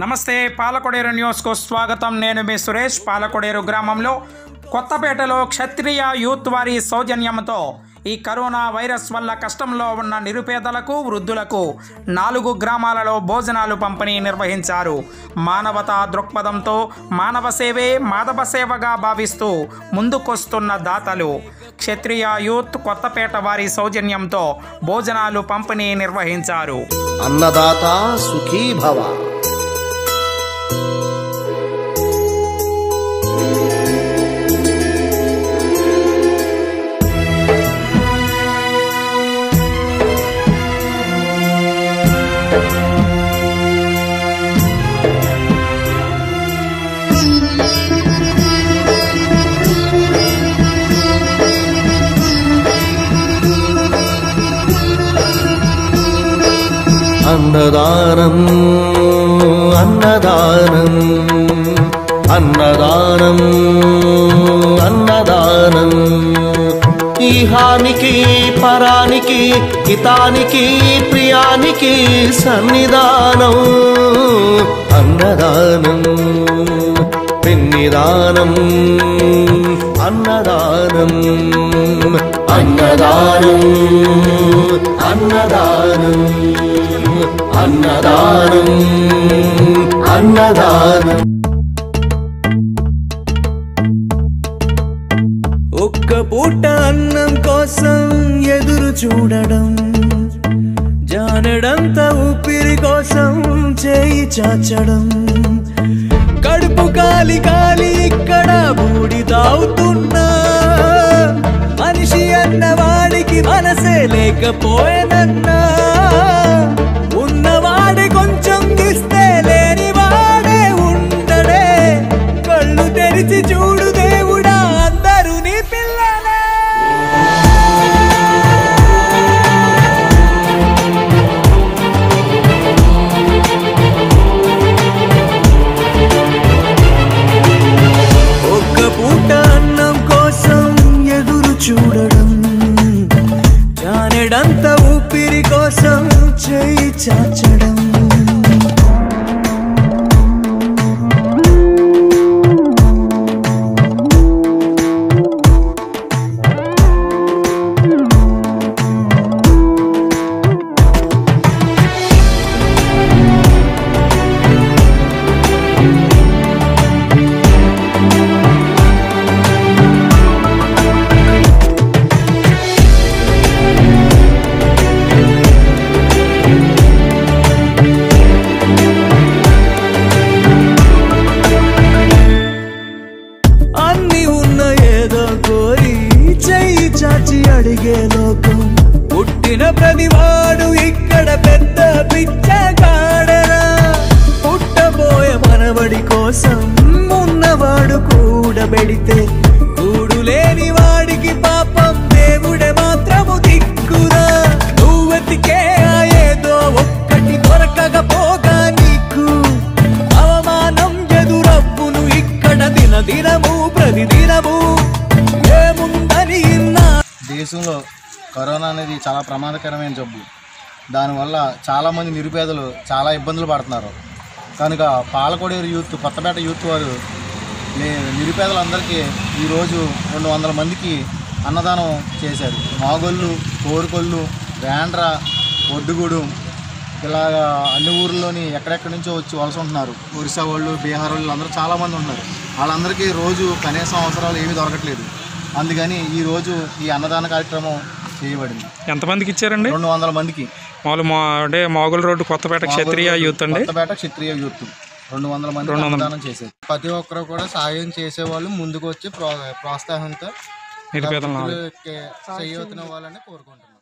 నమస్తే పాలకొడేరు న్యూస్కు స్వాగతం నేను మీ సురేష్ పాలకొడేరు గ్రామంలో కొత్తపేటలో క్షత్రియ యూత్ వారి సౌజన్యంతో ఈ కరోనా వైరస్ వల్ల కష్టంలో ఉన్న నిరుపేదలకు వృద్ధులకు నాలుగు గ్రామాలలో భోజనాలు పంపిణీ నిర్వహించారు మానవతా దృక్పథంతో మానవ సేవే మాధవ సేవగా భావిస్తూ ముందుకొస్తున్న దాతలు క్షత్రియ యూత్ కొత్తపేట వారి సౌజన్యంతో భోజనాలు పంపిణీ నిర్వహించారు అన్నదాత సుఖీ భవ అన్నదానం అన్నదానం అన్నదానం అన్నదానం ఈహానికి పరానికి హితానికి ప్రియానికి సన్నిధానం అన్నదానం పిన్నిదానం అన్నదానం అన్నదానం అన్నదానం అన్నదానం అన్నదానం ఒక్క పూట అన్నం కోసం ఎదురు చూడడం జానడంత ఊపిరి కోసం చేయి చాచడం కడుపు కాలి కాలి ఇక్కడ బూడి తాగుతున్నా మనిషి అన్నవాడికి మనసే లేకపోయేనన్నా ఉన్నవాడి కొంచెం ఇస్తే లేని వాడే ఉండడే కళ్ళు తెరిచి చూడు దేవుడా అందరూ నీ పిల్లలే ఒక్క పూట అన్నం కోసం ఎదురు చూడడం జానెడంత ఊపిరి కోసం చేయి చాచడం అన్ని ఉన్న ఏదో కోరి చెయ్యి చాచి అడిగే లోకం పుట్టిన ప్రతివాడు ఇక్కడ పెద్ద పిచ్చగాడరా పుట్టబోయే మనవడి కోసం ఉన్నవాడు కూడబెడితే కూడు లేని వాడికి పాపం దేవుడే మాత్రము దిక్కురా నువ్వెతికే ఆ ఏదో ఒక్కటి దొరకకపోగా నీకు అవమానం ఎదురవ్వును ఇక్కడ దిన దినము ప్రతిదినము ఏముందని ఇన్నా దేశంలో కరోనా అనేది చాలా ప్రమాదకరమైన జబ్బు దానివల్ల చాలామంది నిరుపేదలు చాలా ఇబ్బందులు పడుతున్నారు కనుక పాలకొడేరు యూత్ కొత్తపేట యూత్ వారు ని- నిరుపేదలందరికీ ఈరోజు రెండు వందల మందికి అన్నదానం చేశారు మాగొల్లు కోరుకొల్లు వేండ్ర ఒడ్డుగూడెం ఇలాగా అన్ని ఊర్లోని ఎక్కడెక్కడి నుంచో వచ్చి వలస ఉంటున్నారు ఒరిస్సా వాళ్ళు బీహార్ వాళ్ళు అందరూ చాలామంది ఉన్నారు వాళ్ళందరికీ రోజు కనీసం అవసరాలు ఏమీ దొరకట్లేదు అందుకని ఈ రోజు ఈ అన్నదాన కార్యక్రమం చేయబడింది ఎంతమందికి ఇచ్చారండి రెండు వందల మందికి మామూలు మా అంటే మాగుల రోడ్డు కొత్తపేట క్షత్రియ యూత్ అండి కొత్తపేట క్షత్రియ యూత్ రెండు వందల మంది రెండు వందల అన్నదానం చేశారు ప్రతి ఒక్కరు కూడా సాయం చేసేవాళ్ళు ముందుకు వచ్చి ప్రో ప్రోత్సాహంతో నిరుపేదలను భక్తులకి చేయవలసిన వాళ్ళని కోరుకుంటున్నాను